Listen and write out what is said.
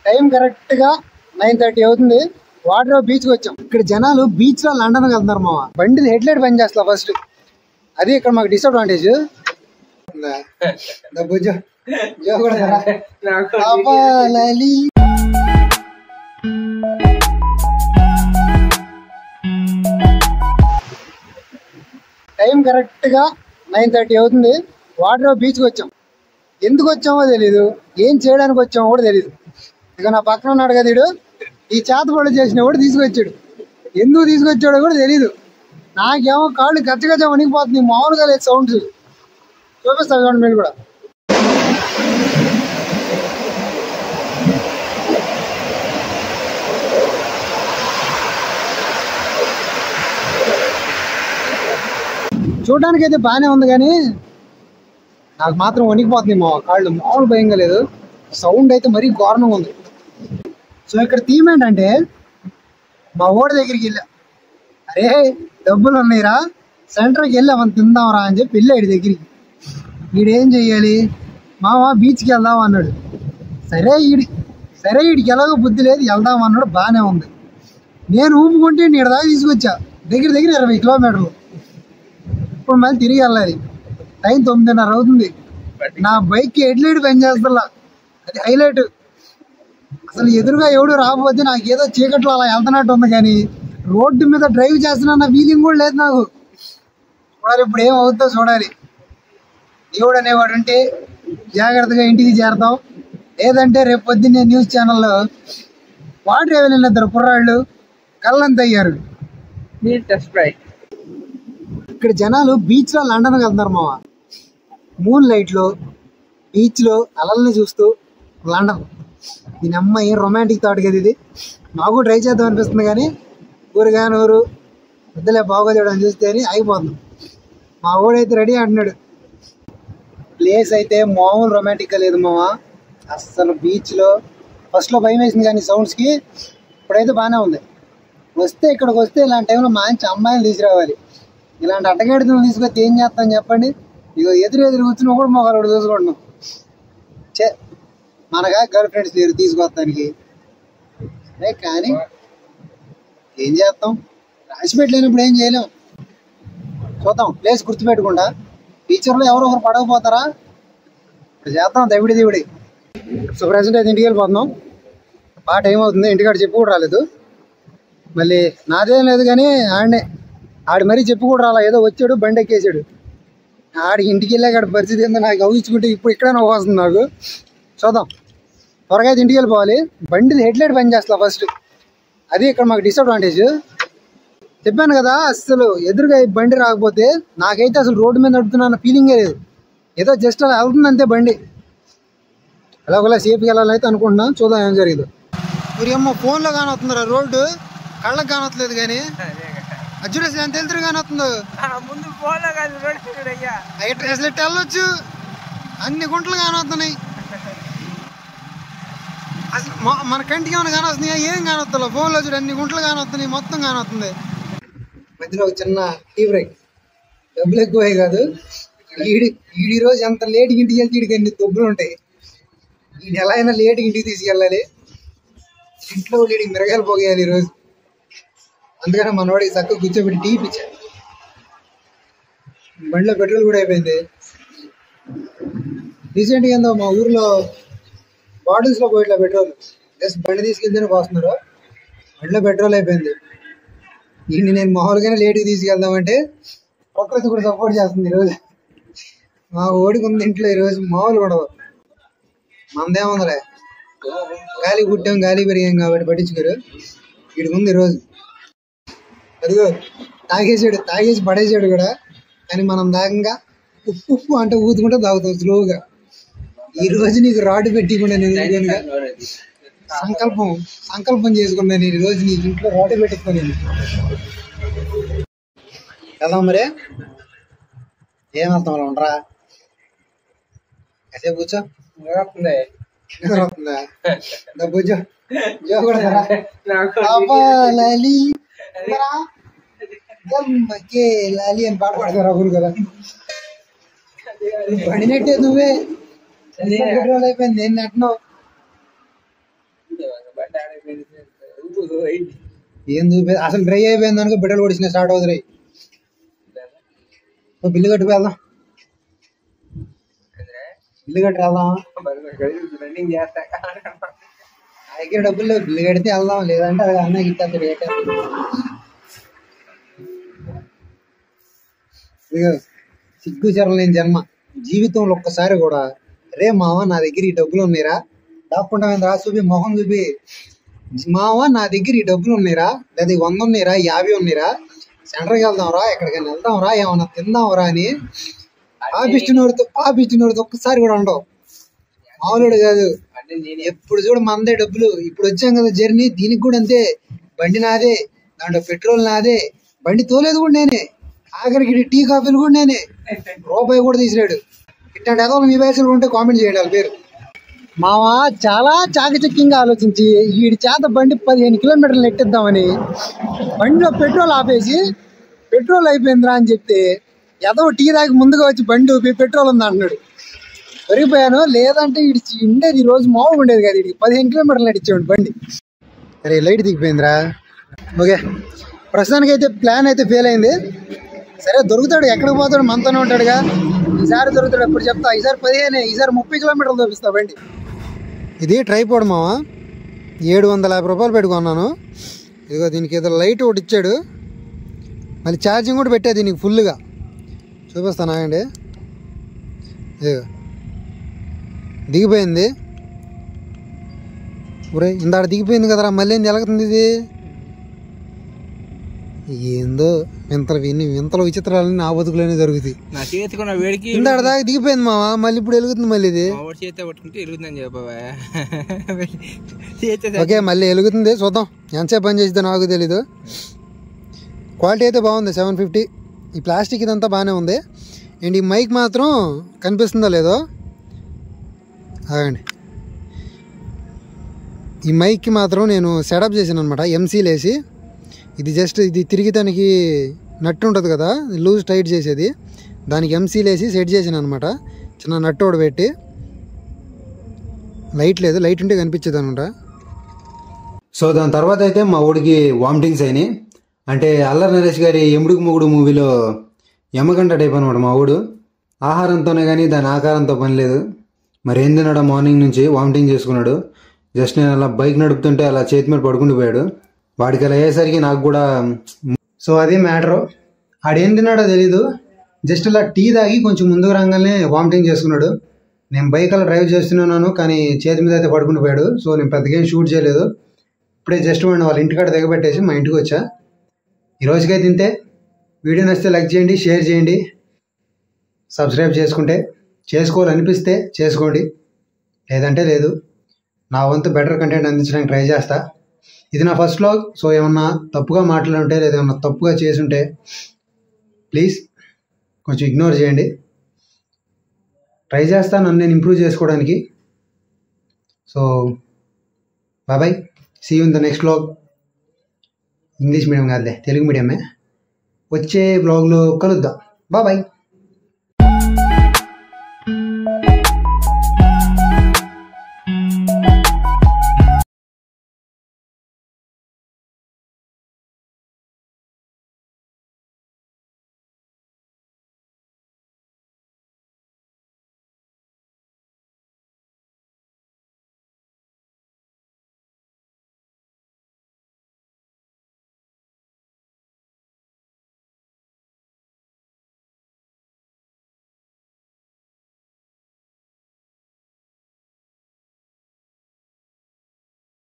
Time correct గా nine thirty అవుతుంది water beach కి వచ్చాం ఇక్కడ జనాలు బీచ్ లో లండన్ వెళ్తున్నారు మామ బండి హెడ్ లైట్ పని చేస్తా ఫస్ట్ అది ఇక్కడ మాకు డిసడ్వాంటేజ్ టైం కరెక్ట్ గా నైన్ థర్టీ అవుతుంది వాటర్ బీచ్ కి వచ్చాం ఎందుకు వచ్చామో తెలీదు ఏం చేయడానికి వచ్చామో కూడా తెలీదు ఇక నా పక్కన ఉన్నాడు కదా వీడు ఈ చేత పళ్ళు చేసిన కూడా తీసుకొచ్చాడు ఎందుకు తీసుకొచ్చాడో కూడా తెలీదు నాకేమో కాళ్ళు గచ్చగచ్చ వణికిపోతుంది మామూలుగా లేదు సౌండ్స్ చూపిస్తాను చూడండి మీరు కూడా చూడడానికి అయితే బాగానే ఉంది కానీ నాకు మాత్రం వణికిపోతుంది మా కాళ్ళు మామూలు భయంగా లేదు సౌండ్ అయితే మరీ ఘోరంగా ఉంది సో ఇక్కడ థీమ్ ఏంటంటే మా ఓడి దగ్గరికి వెళ్ళా అరే డబ్బులు ఉన్నాయిరా సెంటర్కి వెళ్ళామని తిందాంరా అని చెప్పి వెళ్ళాడు దగ్గరికి వీడేం చెయ్యాలి మామ బీచ్కి వెళ్దాం అన్నాడు సరే ఈడి సరే వీడికి ఎలాగో బుద్ధి లేదు వెళ్దాం అన్నాడు బాగానే ఉంది నేను ఊపుకుంటే నీడ దాకా తీసుకొచ్చా దగ్గర దగ్గర ఇరవై కిలోమీటర్లు ఇప్పుడు మళ్ళీ తిరిగి వెళ్ళాలి టైం తొమ్మిదిన్నర అవుతుంది నా బైక్ హెడ్లైట్ పని చేస్తా అది హైలైట్ అసలు ఎదురుగా ఎవడు రాకపోతే నాకు ఏదో చీకట్లో అలా వెళ్తున్నట్టు ఉంది కానీ రోడ్డు మీద డ్రైవ్ చేస్తున్నా ఫీలింగ్ కూడా లేదు నాకు చూడాలి ఇప్పుడు ఏం అవుతుందో చూడాలి దేవుడు అనేవాడు ఉంటే జాగ్రత్తగా ఇంటికి చేరతాం లేదంటే రేపు పొద్దున్నే న్యూస్ ఛానల్లో వాటర్ వెళ్ళిన ఇద్దరు కుర్రాళ్ళు కళ్ళంత అయ్యారు Need the Sprite. ఇక్కడ జనాలు బీచ్ లో లండన్ వెళ్తున్నారు మామ మూన్ లైట్ లో బీచ్ లో అలల్ని చూస్తూ లండన్ దీని అమ్మాయి రొమాంటిక్ థాట్ కదా ఇది నాకు ట్రై చేద్దాం అనిపిస్తుంది కానీ ఊరుగా నూరు వద్దులే బాగోలేడు అని చూస్తే అని అయిపోతుంది మా ఊడైతే రెడీ అంటున్నాడు ప్లేస్ అయితే మామూలు రొమాంటిక్గా లేదు మామ అస్సలు బీచ్లో ఫస్ట్లో భయం వేసింది కానీ సౌండ్స్కి ఇప్పుడైతే బాగానే ఉంది వస్తే ఇక్కడికి వస్తే ఇలాంటి టైంలో మంచి అమ్మాయిలు తీసుకురావాలి ఇలాంటి అడ్డగాడిదలు తీసుకొచ్చి ఏం చేస్తాం చెప్పండి ఇగో ఎదురు ఎదురు కూర్చుని కూడా మొగలు చూసుకుంటున్నాం చే మనగా గర్ల్ ఫ్రెండ్స్ లేరు తీసుకొస్తానికి సరే కానీ ఏం చేస్తాం రాసి పెట్టలేనప్పుడు ఏం చేయలేం చూద్దాం ప్లేస్ గుర్తుపెట్టకుండా టీచర్లు ఎవరో ఒకరు పడకపోతారా ఇప్పుడు చేద్దాం దవిడి దేవుడి సో ప్రజెంట్ అయితే ఇంటికి వెళ్ళిపోతున్నాం బాగా టైం అవుతుంది ఇంటికాడ చెప్పు కూడా రాలేదు మళ్ళీ నాదేం లేదు కానీ ఆడనే ఆడు మరీ చెప్పు కూడా రాలా ఏదో వచ్చాడు బండి ఎక్కేసాడు ఆడికి ఇంటికి వెళ్ళాక పరిస్థితి ఏందో నాకు ఊహించుకుంటే ఇప్పుడు ఇక్కడే నవ్వు వస్తుంది నాకు చూద్దాం త్వరగా అయితే ఇంటికి వెళ్ళిపోవాలి బండి హెడ్ లైట్ పని చేస్తా ఫస్ట్ అది ఇక్కడ మాకు డిసడ్వాంటేజ్ చెప్పాను కదా అసలు ఎదురుగా ఈ బండి రాకపోతే నాకైతే అసలు రోడ్డు మీద నడుపుతున్న ఫీలింగే లేదు ఏదో జస్ట్ అలా వెళ్తుంది అంతే బండి ఎలాగోలా సేఫ్గా వెళ్ళాలని అయితే అనుకుంటున్నాను చూద్దాం ఏం జరిగిందో మరి అమ్మ ఫోన్లో కానొస్తుందిరా రోడ్డు కళ్ళకి కానొత్తలేదు కానీ అజ్జుడేసి ఎంత వెళ్తురు కానొస్తుందో ముందు పోలే కాదు రోడ్ చూడయ్యా అయితే అసలు ఇట్ట వెళ్ళొచ్చు అన్ని గుంటలు కానొస్తున్నాయి అసలు మ- మన కంటికి ఏమైనా కానొస్తున్నాయా ఏం కానొస్తా ఫోన్లో చూడు అన్ని గుంటలు కానొస్తున్నాయి మొత్తం కానొస్తుంది మధ్యలో ఒక చిన్న టీ బ్రేక్ డబ్బులు ఎక్కువే కాదు ఈడి ఈడి రోజు ఎంత లేట్ ఇంటికి వెళ్తే ఈడికి అన్ని డబ్బులు ఉంటాయి ఈడు ఎలా అయినా లేట్ ఇంటికి తీసుకెళ్ళాలి ఇంట్లో వీడికి మిరగాయలు పోగేయాలి ఈరోజు అందుకని మనవాడికి చక్కగా కూర్చోబెట్టి టీ ఇప్పించాను బండిలో పెట్రోల్ కూడా అయిపోయింది రీసెంట్గా ఏందో మా ఊర్లో బాటిల్స్లో పోయిట్లా పెట్రోల్ జస్ట్ బండి తీసుకెళ్తేనే పోస్తున్నారు బండిలో పెట్రోల్ అయిపోయింది దీన్ని నేను మామూలుగానే లేట్గా తీసుకెళ్దామంటే ప్రకృతి కూడా సపోర్ట్ చేస్తుంది ఈరోజు మా ఓడికి ఉంది ఇంట్లో ఈరోజు మామూలు ఉండదు మనదేముందిలే గాలి పుట్టాం గాలి పెరిగాం కాబట్టి పట్టించుకోరు వీడికి ఉంది ఈరోజు అదిగో తాగేసాడు తాగేసి పడేసాడు కూడా కానీ మనం దాకంగా ఉప్పు ఉప్పు అంటే ఊదుకుంటే తాగుతాం స్లోగా ఈ రోజు నీకు రాడ్ పెట్టికుండా నేను ఊరుకోనుగా. సంకల్పం సంకల్పం చేసుకున్నా నేను ఈ రోజు నీకు ఇంట్లో రాడ్ పెట్టిస్తాను నేను వెళ్దాం మరి ఏం వెళ్తాం అలా ఉండరా కాసేపు కూర్చో వస్తుంది నిద్ర వస్తుందా దా కూర్చో జో కూడా రా. నాకు పాపా లాలి రా. జమ్మకే లాలి అని పాట పాడతారా ఊరు కదా పడినట్టే నువ్వే పెట్రోల్ అయిపోయింది నేను నట్టినావు ఏం చూపే అసలు డ్రై అయిపోయింది అనుకో బిడ్డలు పొడిచిన స్టార్ట్ అవుతాయి ఓ బిల్లు కట్టి వెళ్దాం బిల్లు కట్టి వెళ్దాం రన్నింగ్ చేస్తా నా దగ్గర డబ్బులు లేవు బిల్లు కడితే వెళ్దాం లేదంటే అది అన్నకి ఇచ్చేస్తాడు ఏ టైం ఇదిగో సిగ్గు చెరలేని జన్మ జీవితంలో ఒక్కసారి కూడా రే మావ నా దగ్గర ఈ డబ్బులు ఉన్నాయిరా దాక్కుంటామేంద్ర చూపి మొహం చూపి మావ నా దగ్గర ఈ డబ్బులు ఉన్నాయిరా లేదా ఈ వంద ఉన్నాయిరా యాభై ఉన్నాయిరా సెంటర్కి వెళ్దాంరా ఎక్కడికైనా వెళ్దాంరా ఏమన్నా తిందాంరా అని పాపిచ్చినోడితో పాపిచ్చినోడితో ఒక్కసారి కూడా ఉండవు మామూలుడు కాదు అంటే నేను ఎప్పుడు చూడు మందే డబ్బులు ఇప్పుడు వచ్చాం కదా జర్నీ దీనికి కూడా అంతే బండి నాదే దాంట్లో పెట్రోల్ నాదే బండి తోలేదు కూడా నేనే ఆఖరికి ఈ టీ కాఫీలు కూడా నేనే రూపాయి కూడా తీసినాడు ఇట్లాంటి ఏదో మీ వయసులో ఉంటే కామెంట్ చేయండి వాళ్ళ పేరు మావా చాలా చాకచక్యంగా ఆలోచించి వీడి చేత బండి పదిహేను కిలోమీటర్లు నెట్టిద్దామని బండిలో పెట్రోల్ ఆపేసి పెట్రోల్ అయిపోయిందిరా అని చెప్తే ఎదవ టీ దాకి ముందుగా వచ్చి బండి ఊపి పెట్రోల్ ఉంది అంటున్నాడు దొరికిపోయాను లేదంటే ఇడిచి ఉండేది ఈ రోజు మామూలుగా ఉండేది కదా ఇడికి పదిహేను కిలోమీటర్లు నడిచేవాడు బండి అరే లైట్ దిగిపోయిందిరా ఓకే ప్రస్తుతానికి అయితే ప్లాన్ అయితే ఫెయిల్ అయింది సరే దొరుకుతాడు ఎక్కడికి పోతాడు మనతోనే ఉంటాడుగా ఈసారి దొరుకుతాడు అప్పుడు చెప్తా ఈసారి పదిహేను ఈసారి ముప్పై కిలోమీటర్లు చూపిస్తా బండి ఇది ట్రైపోడ్ మావా ఏడు వందల యాభై రూపాయలు పెట్టుకున్నాను ఇదిగో దీనికి ఏదో లైట్ ఒకటి ఇచ్చాడు మళ్ళీ ఛార్జింగ్ కూడా పెట్టా దీనికి ఫుల్గా చూపిస్తాను ఆగండి ఇదిగో దిగిపోయింది ఒరే ఇందాడ దిగిపోయింది కదరా మళ్ళీ ఏంది ఎలాగుతుంది ఇది ఏందో వింతలు విని వింతల విచిత్రాలని నా బతుకులోనే జరుగుతాయి నా చేతికున్న వేడికి ఇందాడ దాకా దిగిపోయింది మావా మళ్ళీ ఇప్పుడు వెలుగుతుంది మళ్ళీ ఇది మా వాడి చేతితో పట్టుకుంటే ఇరుగుతుందని చెప్పవా చేతి ఓకే మళ్ళీ వెలుగుతుంది చూద్దాం ఎంతసేపు పని చేసిద్దో నాకు తెలీదు క్వాలిటీ అయితే బాగుంది సెవెన్ ఫిఫ్టీ ఈ ప్లాస్టిక్ ఇదంతా బాగానే ఉంది అండ్ ఈ మైక్ మాత్రం కనిపిస్తుందో లేదో ఆగండి ఈ మైక్కి మాత్రం నేను సెటప్ చేశాను అనమాట ఎంసీలు వేసి ఇది జస్ట్ ఇది తిరిగి దానికి నట్టు ఉంటుంది కదా లూజ్ టైట్ చేసేది దానికి ఎంసీలు వేసి సెట్ చేశాను అనమాట చిన్న నట్టు ఒకటి పెట్టి లైట్ లేదు లైట్ ఉంటే కనిపించేది అనమాట సో దాని తర్వాత అయితే మా ఊడికి వామిటింగ్స్ అయినాయి అంటే అల్లరి నరేష్ గారి ఎముడుకు మొగుడు మూవీలో యమగంట టైప్ అనమాట మా ఊడు ఆహారంతోనే కానీ దాని ఆకారంతో పని లేదు మరి ఏం తిన్నాడు మార్నింగ్ నుంచి వామిటింగ్ చేసుకున్నాడు జస్ట్ నేను అలా బైక్ నడుపుతుంటే అలా చేతి మీద పడుకుంటూ పోయాడు వాడికి అలా అయ్యేసరికి నాకు కూడా సో అది మ్యాటరు ఆడేం తిన్నాడో తెలీదు జస్ట్ ఇలా టీ తాగి కొంచెం ముందుకు రాగానే వామిటింగ్ చేసుకున్నాడు నేను బైక్ అలా డ్రైవ్ చేస్తున్నాను కానీ చేతి మీద అయితే పడుకుని పోయాడు సో నేను పెద్దగా ఏం షూట్ చేయలేదు ఇప్పుడే జస్ట్ వాడిని వాళ్ళ ఇంటికాడ దిగబెట్టేసి మా ఇంటికి వచ్చా ఈ రోజుకైతే ఇంతే వీడియో నచ్చితే లైక్ చేయండి షేర్ చేయండి సబ్స్క్రైబ్ చేసుకుంటే చేసుకోవాలనిపిస్తే చేసుకోండి లేదంటే లేదు నా వంతు బెటర్ కంటెంట్ అందించడానికి ట్రై చేస్తా ఇది నా ఫస్ట్ వ్లాగ్ సో ఏమన్నా తప్పుగా మాట్లాడుంటే లేదా ఏమన్నా తప్పుగా చేసుంటే ప్లీజ్ కొంచెం ఇగ్నోర్ చేయండి ట్రై చేస్తాను నన్ను నేను ఇంప్రూవ్ చేసుకోవడానికి సో బాబాయ్ see in the next vlog English medium కాదులే తెలుగు మీడియమే వచ్చే వ్లాగ్లో కలుద్దాం బాబాయ్